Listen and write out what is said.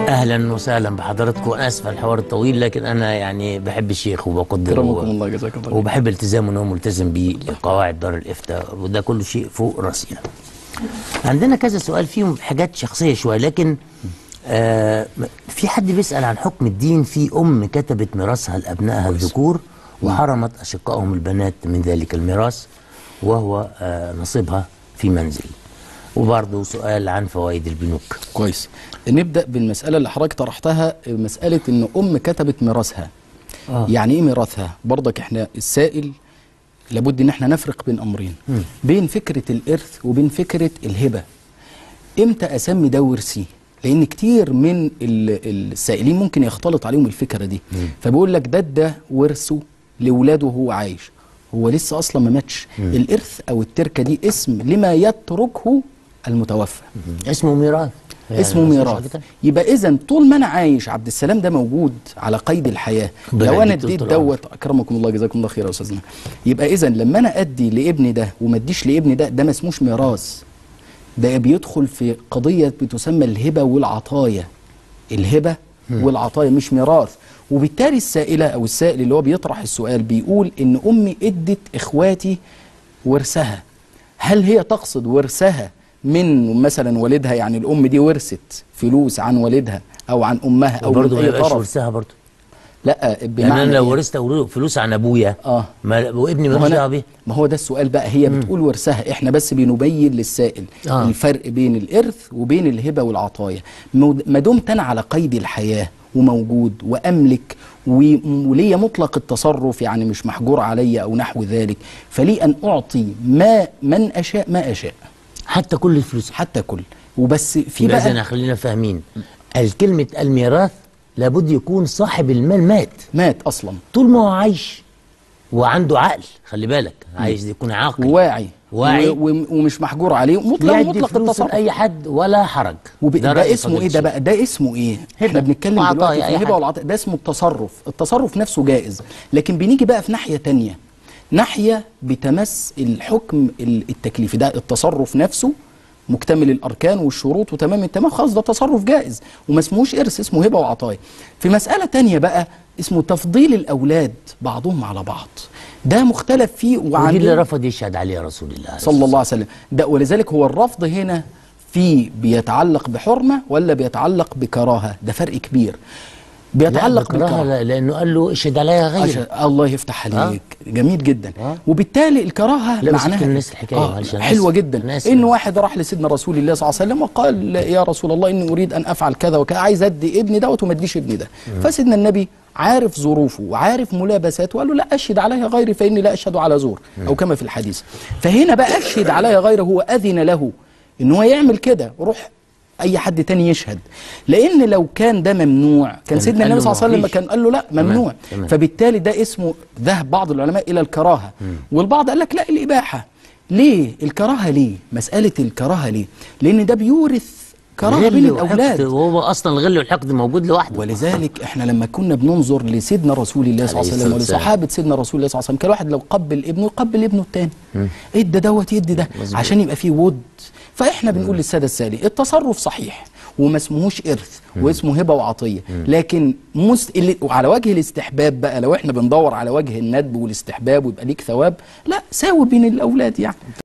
اهلا وسهلا بحضراتكم انا اسف على الحوار الطويل لكن انا يعني بحب الشيخ وبقدره كرمكم الله جزاك الله خير. وبحب التزامه ان هو ملتزم بقواعد دار الافتاء وده كله شيء فوق راسي يعني. عندنا كذا سؤال فيهم حاجات شخصيه شويه لكن آه في حد بيسال عن حكم الدين في ام كتبت ميراثها لابنائها الذكور وحرمت اشقائهم البنات من ذلك الميراث وهو آه نصيبها في منزل وبرضه سؤال عن فوائد البنوك كويس نبدا بالمساله اللي حضرتك طرحتها مساله ان ام كتبت ميراثها آه. يعني ايه ميراثها برضك احنا السائل لابد ان احنا نفرق بين امرين بين فكره الارث وبين فكره الهبه امتى اسمي ده ورثي لان كتير من ال- السائلين ممكن يختلط عليهم الفكره دي فبيقول لك ده ده ورثه لاولاده وهو عايش هو لسه اصلا ما ماتش الارث او التركه دي اسم لما يتركه المتوفى اسمه ميراث اسمه يعني ميراث كده؟ يبقى اذا طول ما انا عايش عبد السلام ده موجود على قيد الحياه ربنا لو انا يديك اديت طول العمر. دوت اكرمكم الله جزاكم الله خير يا استاذنا يبقى اذا لما انا ادي لابني ده وما اديش لابني ده ده ما اسموش ميراث ده بيدخل في قضيه بتسمى الهبه والعطايا الهبه والعطايا مش ميراث وبالتالي السائله او السائل اللي هو بيطرح السؤال بيقول ان امي ادت اخواتي ورثها هل هي تقصد ورثها من مثلا والدها يعني الام دي ورثت فلوس عن والدها او عن امها او وبرضه من ما اي يبقاش طرف ورثها برضه لا يعني بمعنى انا لو إيه؟ ورثت أولو- فلوس عن ابويا اه ما وابني ما هو مالوش أنا- دعوه بيه ما هو ده السؤال بقى هي بتقول ورثها احنا بس بنبين للسائل آه. الفرق بين الارث وبين الهبه والعطايا مو- ما دمت انا على قيد الحياه وموجود واملك و- وليا مطلق التصرف يعني مش محجور عليا او نحو ذلك فلي ان اعطي ما من اشاء ما اشاء حتى كل الفلوس حتى كل وبس في يبقى بقى اذا خلينا فاهمين الكلمه الميراث لابد يكون صاحب المال مات مات اصلا طول ما هو عايش وعنده عقل خلي بالك عايز يكون عاقل واعي واعي. و- و- ومش محجور عليه مطلق يدي مطلق فلوس التصرف لاي حد ولا حرج وب... ده, رأي اسمه ايه فضيلة ده الشيخ. بقى ده اسمه ايه هبة. احنا بنتكلم وعطايا، دلوقتي في أي الهبه حاجة. والعطاء ده اسمه التصرف التصرف نفسه جائز لكن بنيجي بقى في ناحيه تانية ناحيه بتمس الحكم ال- التكليفي ده التصرف نفسه مكتمل الاركان والشروط وتمام التمام خلاص ده تصرف جائز وما اسمهوش ارث اسمه هبه وعطايا في مساله تانية بقى اسمه تفضيل الاولاد بعضهم على بعض ده مختلف فيه ودي اللي وعندنا رفض يشهد عليه رسول الله عليه صلى الله عليه وسلم ده ولذلك هو الرفض هنا في بيتعلق بحرمة ولا بيتعلق بكراهة ده فرق كبير بيتعلق لا بكراهة بكراهة لا، لانه قال له اشهد عليا غيري عشان الله يفتح عليك جميل جدا آه. وبالتالي الكراهه لا، بس معناها احكي للناس الحكاية، آه معلش، أنا حلوه آسف. جدا أنا آسف. ان واحد راح لسيدنا رسول الله صلى الله عليه وسلم وقال يا رسول الله اني اريد ان افعل كذا وكذا عايز ادي ابني دوت وما اديش ابني ده فسيدنا النبي عارف ظروفه وعارف ملابساته وقال له لا اشهد عليها غيري فاني لا اشهد على زور او كما في الحديث فهنا بقى اشهد عليها غيره هو اذن له ان هو يعمل كده روح اي حد تاني يشهد لان لو كان ده ممنوع كان كان سيدنا قال النبي له صلى الله عليه وسلم مفيش. كان قال له لا ممنوع تمام. فبالتالي ده اسمه ذهب بعض العلماء الى الكراهه والبعض قال لك لا الاباحه ليه الكراهه ليه مساله الكراهه ليه لان ده بيورث كراهه غل بين وحقد، الاولاد وهو اصلا الغل والحقد موجود لوحده ولذلك احنا لما كنا بننظر لسيدنا رسول الله صلى الله عليه عليه وسلم الصلاة ولصحابه سيدنا رسول الله صلى الله عليه وسلم كان واحد لو قبل ابنه يقبل ابنه الثاني ادى دوت يدي ده مظبوط. عشان يبقى فيه ود فاحنا بنقول للساده السالي التصرف صحيح وما اسمهوش ارث واسمه هبه وعطيه لكن مس... اللي... وعلى وجه الاستحباب بقى لو احنا بندور على وجه الندب والاستحباب ويبقى ليك ثواب لا ساوي بين الاولاد يعني